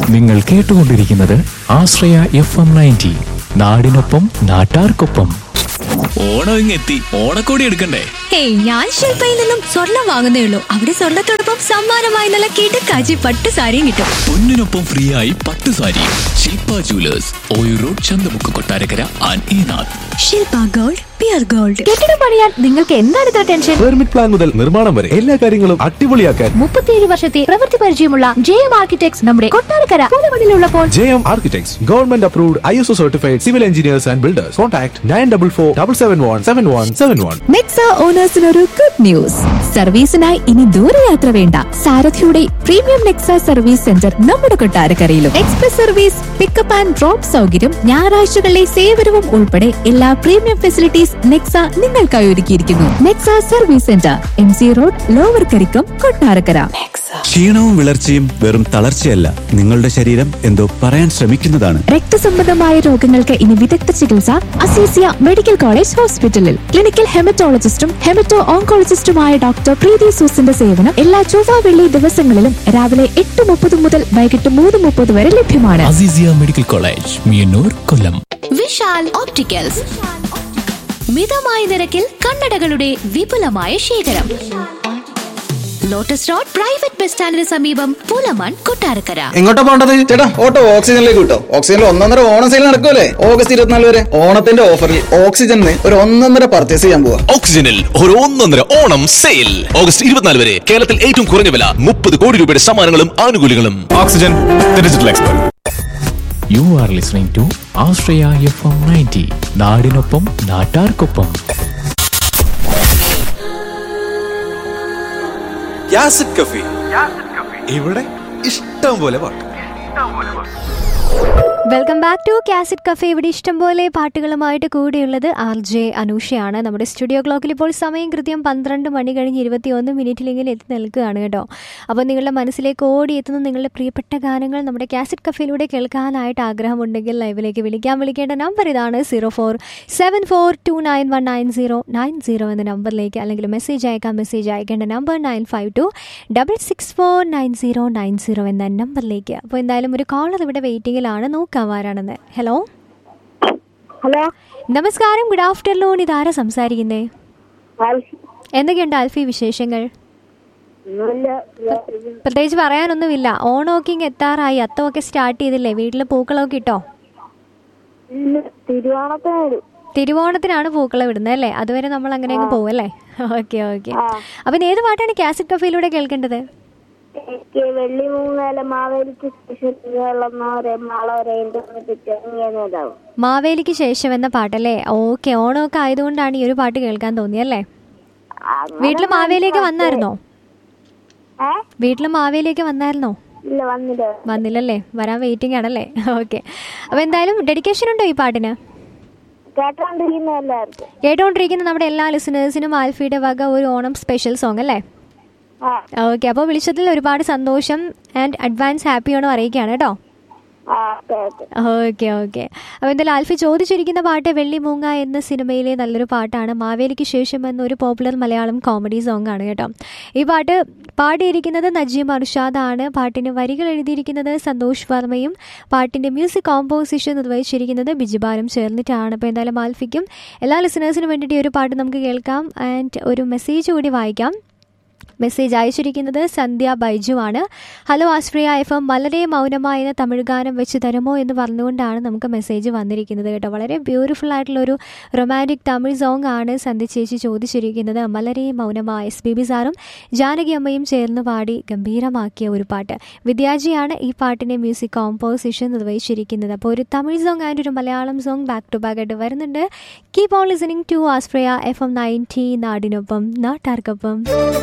നിങ്ങൾ കേട്ടുകൊണ്ടിരിക്കുന്നത് ആശ്രയ F M ninety നാടിനൊപ്പം നാട്ടാർക്കൊപ്പം ഓണം ഇങ്ങെത്തി ഓണക്കോടി എടുക്കണ്ടേ ഹേയ് ഞാൻ ശില്പയിൽ നിന്നും സ്വർണം വാങ്ങുന്നേ ഉള്ളൂ അവിടെ സ്വർണത്തോടൊപ്പം സമ്മാനമായി നല്ല കിടക്കാച്ചി പട്ട് സാരിയും കിട്ടും പൊന്നിനൊപ്പം ഫ്രീ ആയി പട്ടു സാരി ശില്പ ജുവലേഴ്സ് ഓയു റോഡ് ചന്തമുക്ക് കൊട്ടാരക്കര ആൻഡ് ഈനാഥ് ശില്പ ഗോൾഡ് പിയർ ഗോൾഡ് കെട്ടിടം പണിയാൻ നിങ്ങൾക്ക് എന്താണ് ഇത്ര ടെൻഷൻ പെർമിറ്റ് പ്ലാൻ മുതൽ നിർമ്മാണം വരെ എല്ലാ കാര്യങ്ങളും അടിപൊളിയാക്കാൻ മുപ്പത്തിയേഴ് വർഷത്തെ പ്രവൃത്തി പരിചയമുള്ള ജെ എം ആർക്കിടെക്ട്സ് നമ്മുടെ കൊട്ടാരക്കര പൂലമണിലുള്ളപ്പോൾ J M architects government approved I S O certified civil engineers and builders contact nine double four double seven one seven one seven one Nexa ഓണേഴ്സിനൊരു ഗുഡ് ന്യൂസ് സർവീസിനായി ഇനി ദൂരയാത്ര വേണ്ട സാരഥിയുടെ പ്രീമിയം നെക്സ സർവീസ് സെന്റർ നമ്മുടെ കൊട്ടാരക്കരയിലും express service pickup and drop സൗകര്യം ഞായറാഴ്ചകളിലെ സേവനവും ഉൾപ്പെടെ എല്ലാ പ്രീമിയം ഫെസിലിറ്റീസ് നെക്സ നിങ്ങൾക്കായി ഒരുക്കിയിരിക്കുന്നു Nexa service centre M C road lower Karikkam Kottarakkara ക്ഷീണവും വിളർച്ചയും വെറും തളർച്ചയല്ല നിങ്ങളുടെ ശരീരം എന്തോ പറയാൻ ശ്രമിക്കുന്നതാണ് രക്തസംബന്ധമായ രോഗങ്ങൾക്ക് ഇനി വിദഗ്ധ ചികിത്സ അസീസിയ മെഡിക്കൽ കോളേജ് ഹോസ്പിറ്റലിൽ ക്ലിനിക്കൽ ഹെമറ്റോളജിസ്റ്റും ഹെമറ്റോ ഓങ്കോളജിസ്റ്റുമായ ഡോക്ടർ പ്രീതി സൂസിന്റെ സേവനം എല്ലാ ചൊവ്വ വെള്ളി ദിവസങ്ങളിലും രാവിലെ എട്ട് മുപ്പത് മുതൽ വൈകിട്ട് മൂന്ന് മുപ്പത് വരെ ലഭ്യമാണ് Aziziya medical college Meeyannoor Kollam Vishal opticals മിതമായ നിരക്കിൽ കണ്ണടകളുടെ വിപുലമായ ശേഖരം ലോട്ടസ് റോഡ് പ്രൈവറ്റ് ബസ് സ്റ്റാൻഡിന് സമീപം പുലമൺ കൊട്ടാരക്കര എങ്ങോട്ടാ പോണ്ടത് ചേട്ടാ ഓട്ടോ ഓക്സിജനിലേക്ക് കിട്ടോ ഓക്സിജനിൽ ഒന്നൊന്നര ഓണം സെയിൽ നടക്കുമല്ലേ ഓഗസ്റ്റ് ഇരുപത്തിനാല് വരെ ഓണത്തിന്റെ ഓഫറിൽ ഓക്സിജനിൽ ഒരു ഒന്നൊന്നര പർച്ചേസ് ചെയ്യാൻ പോവാ ഓക്സിജനിൽ ഒരു ഒന്നൊന്നര ഓണം സെയിൽ ഓഗസ്റ്റ് ഇരുപത്തിനാല് വരെ കേരളത്തിൽ ഏറ്റവും കുറഞ്ഞ വില മുപ്പത് കോടി രൂപയുടെ സമ്മാനങ്ങളും ആനുകൂല്യങ്ങളും oxygen digital expert you are listening to Ashraya F M ninety നാടിനൊപ്പം നാട്ടാർക്കൊപ്പം യാസിഡ് കഫി ഇവിടെ ഇഷ്ടം പോലെ പാട്ട് welcome back to cassette cafe ഇവിടെ ഇഷ്ടംപോലെ പാട്ടുകളുമായിട്ട് കൂടെയുള്ളത് ആർ ജെ അനൂഷയാണ് നമ്മുടെ സ്റ്റുഡിയോ ക്ലോക്കിൽ ഇപ്പോൾ സമയം കൃത്യം പന്ത്രണ്ട് മണി കഴിഞ്ഞ് ഇരുപത്തി ഒന്ന് മിനിറ്റിലിങ്ങനെ എത്തി നിൽക്കുകയാണ് കേട്ടോ അപ്പോൾ നിങ്ങളുടെ മനസ്സിലേക്ക് ഓടിയെത്തുന്ന നിങ്ങളുടെ പ്രിയപ്പെട്ട ഗാനങ്ങൾ നമ്മുടെ കാസറ്റ് കഫേയിലൂടെ കേൾക്കാനായിട്ട് ആഗ്രഹമുണ്ടെങ്കിൽ ലൈവിലേക്ക് വിളിക്കാൻ വിളിക്കേണ്ട നമ്പർ ഇതാണ് zero four seven four two nine one nine zero nine zero എന്ന നമ്പറിലേക്ക് അല്ലെങ്കിൽ മെസ്സേജ് അയക്കാം മെസ്സേജ് അയക്കേണ്ട number nine five two double six four nine zero nine zero എന്ന നമ്പറിലേക്ക് അപ്പോൾ എന്തായാലും ഒരു കോളർ ഇവിടെ വെയിറ്റിംഗിലാണ് നോക്കാം ആരാണെന്ന് ഹലോ ഹലോ നമസ്കാരം ഗുഡ് ആഫ്റ്റർനൂൺ ഇതാരാ സംസാരിക്കുന്നേ എന്തൊക്കെയുണ്ട് ആൽഫി വിശേഷങ്ങൾ പ്രത്യേകിച്ച് പറയാനൊന്നുമില്ല ഓണമൊക്കെ ഇങ്ങ് എത്താറായി അത്തമൊക്കെ സ്റ്റാർട്ട് ചെയ്തില്ലേ വീട്ടിൽ പൂക്കളമൊക്കെ ഇട്ടോ തിരുവോണത്തിന് തിരുവോണത്തിനാണ് പൂക്കളം ഇടുന്നത് അല്ലേ അതുവരെ നമ്മൾ അങ്ങനെ അങ്ങ് പോകും അല്ലേ ഓക്കെ ഓക്കെ അപ്പം ഇനി ഏത് പാട്ടാണ് കാസറ്റ് കഫയിലൂടെ കേൾക്കേണ്ടത് എനിക്ക് വെള്ളി മൂന്നാല മാവേലിക്ക് വെള്ളം മാളവരെ ഇങ്ങനെതാവും മാവേലിക്ക് ശേഷം എന്ന പാട്ടല്ലേ ഓക്കെ ഓണമൊക്കെ ആയതുകൊണ്ടാണ് ഈ ഒരു പാട്ട് കേൾക്കാൻ തോന്നിയല്ലേ വീട്ടിൽ മാവേലിയൊക്കെ വന്നായിരുന്നോ വീട്ടിൽ മാവേലിയൊക്കെ വന്നായിരുന്നോ ഇല്ല വന്നില്ല വന്നില്ലല്ലേ വരാൻ വെയിറ്റിംഗ് ആണല്ലേ ഓക്കെ അപ്പോൾ എന്തായാലും ഡെഡിക്കേഷൻ ഉണ്ടോ ഈ പാട്ടിന് കേട്ടോണ്ടിരിക്കുന്ന എല്ലാവർക്കും കേട്ടുകൊണ്ടിരിക്കുന്ന നമ്മുടെ എല്ലാ ലിസണേഴ്സിനും ആൽഫിയുടെ വക ഒരു ഓണം സ്പെഷ്യൽ സോങ് അല്ലേ ആ ഓക്കെ അപ്പോൾ വിളിച്ചതിൽ ഒരുപാട് സന്തോഷം ആൻഡ് അഡ്വാൻസ് ഹാപ്പി ഓണം അറിയിക്കുകയാണ് കേട്ടോ ആ ഓക്കെ ഓക്കെ ഓക്കെ ഓക്കെ അപ്പോൾ എന്തായാലും ആൽഫി ചോദിച്ചിരിക്കുന്ന പാട്ട് വെള്ളിമൂങ്ങ എന്ന സിനിമയിലെ നല്ലൊരു പാട്ടാണ് മാവേലിക്ക് ശേഷം എന്നൊരു പോപ്പുലർ മലയാളം കോമഡി സോങ് ആണ് കേട്ടോ ഈ പാട്ട് പാടിയിരിക്കുന്നത് നജീം അർഷാദാണ് പാട്ടിന് വരികൾ എഴുതിയിരിക്കുന്നത് സന്തോഷ് വർമ്മയും പാട്ടിൻ്റെ മ്യൂസിക് കോമ്പോസിഷൻ നിർവഹിച്ചിരിക്കുന്നത് ബിജുബാലും ചേർന്നിട്ടാണ് അപ്പോൾ എന്തായാലും ആൽഫിക്കും എല്ലാ ലിസണേഴ്സിനും വേണ്ടിയിട്ട് ഈ ഒരു പാട്ട് നമുക്ക് കേൾക്കാം ആൻഡ് ഒരു മെസ്സേജ് കൂടി വായിക്കാം മെസ്സേജ് അയച്ചിരിക്കുന്നത് സന്ധ്യ ബൈജു ആണ് ഹലോ ആശ്രയ എഫ് എം വളരെ മൗനമായ എന്ന തമിഴ് ഗാനം വെച്ച് തരുമോ എന്ന് പറഞ്ഞുകൊണ്ടാണ് നമുക്ക് മെസ്സേജ് വന്നിരിക്കുന്നത് കേട്ടോ വളരെ ബ്യൂട്ടിഫുൾ ആയിട്ടുള്ള ഒരു റൊമാൻറ്റിക് തമിഴ് സോങ് ആണ് സന്ധ്യ ചേച്ചി ചോദിച്ചിരിക്കുന്നത് മലരെ മൗനമായ എസ് ബി ബി സാറും ജാനകി അമ്മയും ചേർന്ന് പാടി ഗംഭീരമാക്കിയ ഒരു പാട്ട് വിദ്യാജിയാണ് ഈ പാട്ടിൻ്റെ മ്യൂസിക് കോമ്പോസിഷൻ നിർവഹിച്ചിരിക്കുന്നത് അപ്പോൾ ഒരു തമിഴ് സോങ് ആൻഡ് ഒരു Malayalam song back to back ആയിട്ട് വരുന്നുണ്ട് keep on listening to Ashraya F M ninety നാടിനൊപ്പം നാട്ടാർക്കൊപ്പം